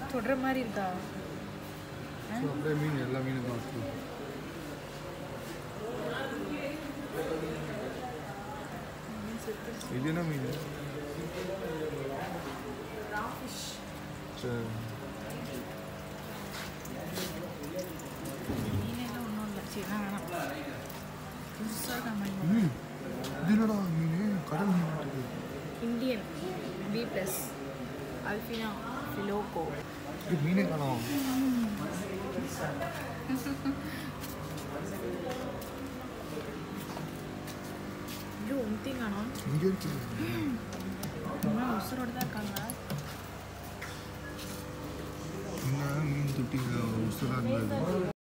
தொடுற மாதிரி இருக்கா ஸோ அப்படியே மீன் எல்லா மீனும் பார்த்து இது என்ன மீன் சரி மீனெல்லாம் ஒன்றும் இல்லை சரி நான் வேணாம் புதுசாக கமெண்ட் ம் இது என்னடா மீன் கடல் மீன் இருக்குது இந்தியன் பி ப்ளஸ் அல்ஃபினா ஃபிலோகோ இது மீனே காணோம் இது ஒன்றையும் காணும் இங்கே இருக்குது இன்னும் உசுரோடு தான் இருக்காங்க என்ன மீன் தொட்டி உசுராக இருந்தது